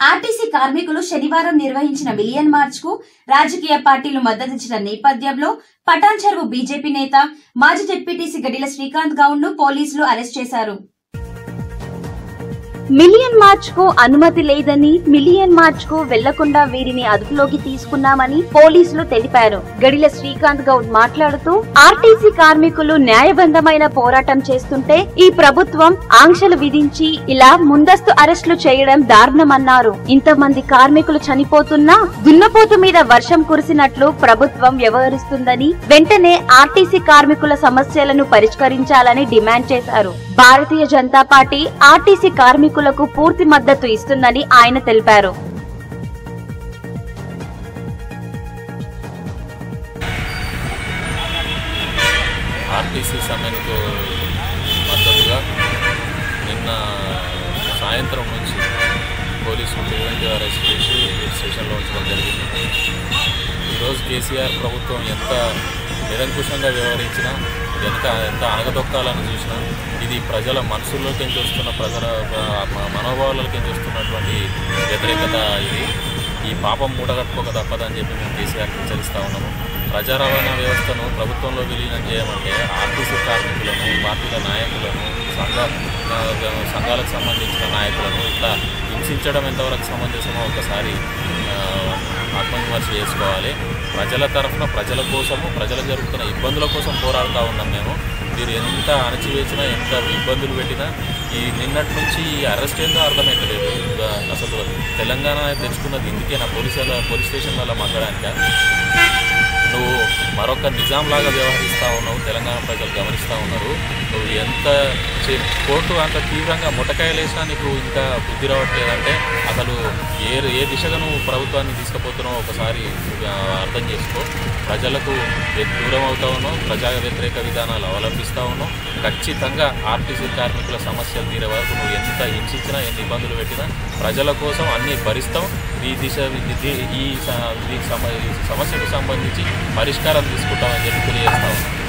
RTC కార్మికులు శనివారం నిర్వహించిన మిలియన్ మార్చ్ కు రాజకీయ పార్టీలు మద్దతిచ్చిన నేపథ్యంలో పటాన్ చెరువు బీజేపీ నేత మాజీ జెడ్పీటీసీ గడిల శ్రీకాంత్ గౌడ్ ను పోలీసులు అరెస్ట్ చేశారు మిలియన్ మార్చ్ కు అనుమతి లేదని మిలియన్ మార్చ్ కు వెళ్లకుండా వీరిని అదుపులోకి తీసుకున్నామని పోలీసులు తెలిపారు గడిల శ్రీకాంత్ గౌడ్ మాట్లాడుతూ ఆర్టీసీ కార్మికులు న్యాయబంధమైన పోరాటం చేస్తుంటే ఈ ప్రభుత్వం ఆంక్షలు విధించి ఇలా ముందస్తు అరెస్టులు చేయడం దారుణమన్నారు ఇంతమంది కార్మికులు చనిపోతున్నా దున్నపోతు మీద వర్షం కురిసినట్లు ప్రభుత్వం వ్యవహరిస్తుందని వెంటనే ఆర్టీసీ కార్మికుల సమస్యలను పరిష్కరించాలని డిమాండ్ చేశారు భారతీయ జనతా పార్టీ ఆర్టీసీ కార్మికులకు పూర్తి మద్దతు ఇస్తుందని ఆయన తెలిపారు ఆర్టీసీ సమ్మెకు మద్దతుగా నిన్న సాయంత్రం నుంచి పోలీసులు ప్రివెంటివ్ అరెస్ట్ చేసి స్టేషన్లో ఉంచడం జరిగింది ఈరోజు కేసీఆర్ ప్రభుత్వం ఎంత నిరంకుశంగా వ్యవహరించినా ఎంత ఎంత అనగదొక్కాలని చూసినా ఇది ప్రజల మనసుల్లోకి వస్తున్న ప్రజల మ- మనోభావాలకి వస్తున్నటువంటి వ్యతిరేకత ఇది ఈ పాపం మూటగట్టుకోక తప్పదని చెప్పి మేము కేసీఆర్కి హెచ్చరిస్తూ ఉన్నాము ప్రజా రవాణా వ్యవస్థను ప్రభుత్వంలో విలీనం చేయమంటే ఆర్టీసీ కార్మికులను పార్టీల నాయకులను సంఘ ఆ, సంఘాలకు సంబంధించిన నాయకులను ఇట్లా హింసించడం ఎంతవరకు సమంజసమో ఒకసారి ఆ, ఆత్మవిమర్శ చేసుకోవాలి ప్రజల తరఫున ప్రజల కోసము ప్రజలు జరుగుతున్న ఇబ్బందుల కోసం పోరాడుతూ ఉన్నాం మేము మీరు ఎంత అణచివేసినా ఎంత ఇబ్బందులు పెట్టినా ఈ నిన్నటి నుంచి ఈ అరెస్ట్ ఏందో అర్థమవుతలేదు ఇంకా అసలు తెలంగాణ తెచ్చుకున్నది ఇందుకేనా పోలీసు పోలీస్ స్టేషన్లలో మగ్గడానిక నువ్వు మరొక నిజాం లాగా వ్యవహరిస్తూ ఉన్నావు తెలంగాణ ప్రజలు గమనిస్తూ ఉన్నారు నువ్వు ఎంత చే- కోర్టు అంత తీవ్రంగా ముటకాయలేసినా నీకు ఇంకా బుద్ధి రావట్లేదంటే అసలు ఏ ఏ దిశగా నువ్వు ప్రభుత్వాన్ని తీసుకుపోతున్నావు ఒకసారి ఆ, అర్థం చేసుకో ప్రజలకు ఎ- దూరం అవుతా ఉన్నావు ప్రజా వ్యతిరేక విధానాలు అవలంబిస్తూ ఉన్నావు ఖచ్చితంగా ఆర్టీసీ కార్మికుల సమస్యలు తీరే వరకు నువ్వు ఎంత హింసించినా ఎన్ని ఇబ్బందులు పెట్టినా ప్రజల కోసం అన్నీ భరిస్తాం ఈ దిశ ఈ- ఈ- ఈ స- ఈ సమ- ఈ సమస్యకు సంబంధించి పరిష్కారం తీసుకుంటామని చెప్పి తెలియజేస్తా ఉన్నాం